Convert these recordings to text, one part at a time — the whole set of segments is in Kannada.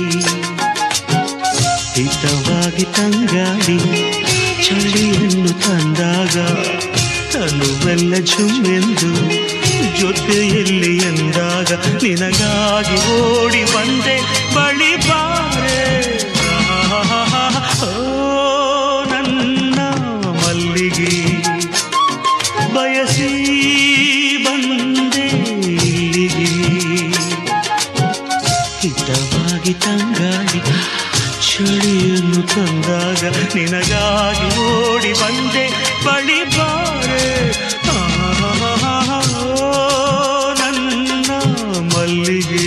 ಹಿತವಾಗಿ ತಂಗಾಡಿ ಚಳಿಯನ್ನು ತಂದಾಗ ತನುವೆಲ್ಲ ಜುಮ್ಮೆಂದು ಜೊತೆಯಲ್ಲಿ ಎಂದಾಗ ನಿನಗಾಗಿ ಓಡಿ ಬಂದೆ ಬಳಿ ಬಾರೆ ಓ ನನ್ನ ಮಲ್ಲಿಗೆ ಬಯಸಿ ಬಂದೆ ಇಲ್ಲಿಗೆ ಹಿತವಾಗಿ ತಂಗಾಡಿ ಚಳಿಯನ್ನು ತಂದಾಗ ನಿನಗಾಗಿ ಓಡಿ ಬಂದೆ ಬಳಿ ಬಾರೆ ಆ, ನನ್ನ ಮಲ್ಲಿಗೆ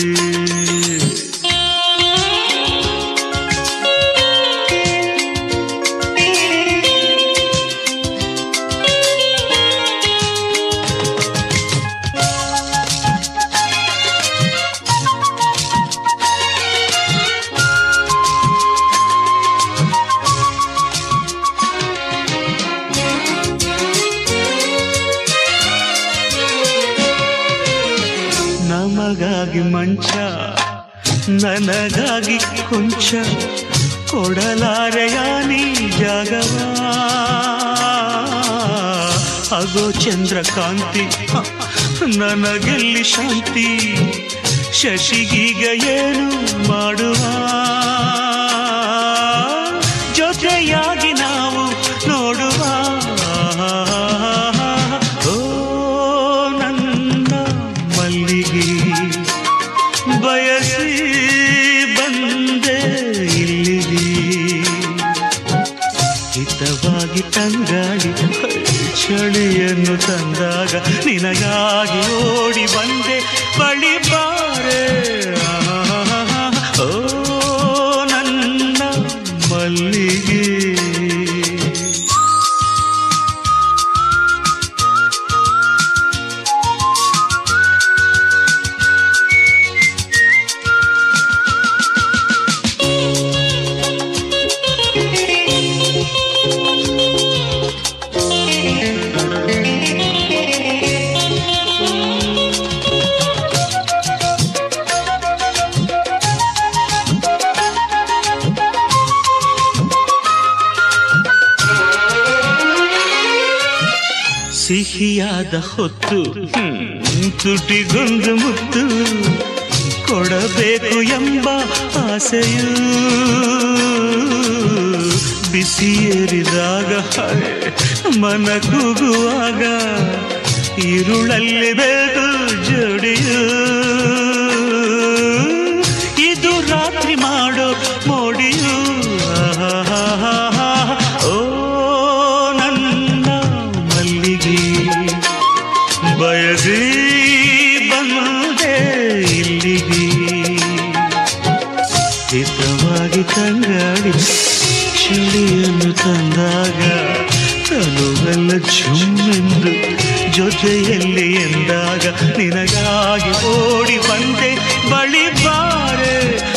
ನಮಗಾಗಿ ಮಂಚ ನನಗಾಗಿ ಕೊಂಚ ಕೊಡಲಾರೆಯ ನೀ ಜಾಗವ ಅಗೋ ಚಂದ್ರಕಾಂತಿ ಹ, ನನಗೆಲ್ಲಿ ಶಾಂತಿ ಶಶಿಗೀಗ ಏನು ಮಾಡುವ ಜೊತೆಯಾಗಿ ನಾವು ನೋಡುವ ಓ ನನ್ನ ಮಲ್ಲಿಗೆ ಬಯಸಿ ಬಂದೆ ಇಲ್ಲಿಗೆ ಹಿತವಾಗಿ ತಂಗಾಡಿ ಚಳಿಯನ್ನು ತಂದಾಗ ನಿನಗಾಗಿ ಓಡಿ ಬಂದೆ ಬಳಿ ಬಾರೆ ಆ, ಓ ನನ್ನ ಮಲ್ಲಿಗೆ ಸಿಹಿಯಾದ ಹೊತ್ತು ಹ್ಮ್, ತುಟಿಗೊಂದು ಮುತ್ತು ಕೊಡಬೇಕು ಎಂಬ ಆಸೆಯು ಬಿಸಿಯೇರಿದಾಗ ಹಾಗೆ ಮನ ಕೂಗುವಾಗ ഇരുളಲ್ಲಿ ಬೇಕು ಜೋಡಿಯು ಇದು ರಾತ್ರಿ ಮಾಡೋ ಮೋಡಿಯು ಆಹಾಹಾಹಾ. ಓ ನನ್ನ ಮಲ್ಲಿಗೆ ಬಯಸಿ ಬಂದೆ ಇಲ್ಲಿಗೆ ಹಿತವಾಗಿ ತಂಗಾಡಿ ಚಳಿಯನ್ನು ತಂದಾಗ ತನುವೆಲ್ಲ ಜುಮ್ಮೆಂದು ಜೊತೆಯಲ್ಲಿ ಎಂದಾಗ ನಿನಗಾಗಿ ಓಡಿ ಬಂದೆ ಬಳಿ ಬಾರೆ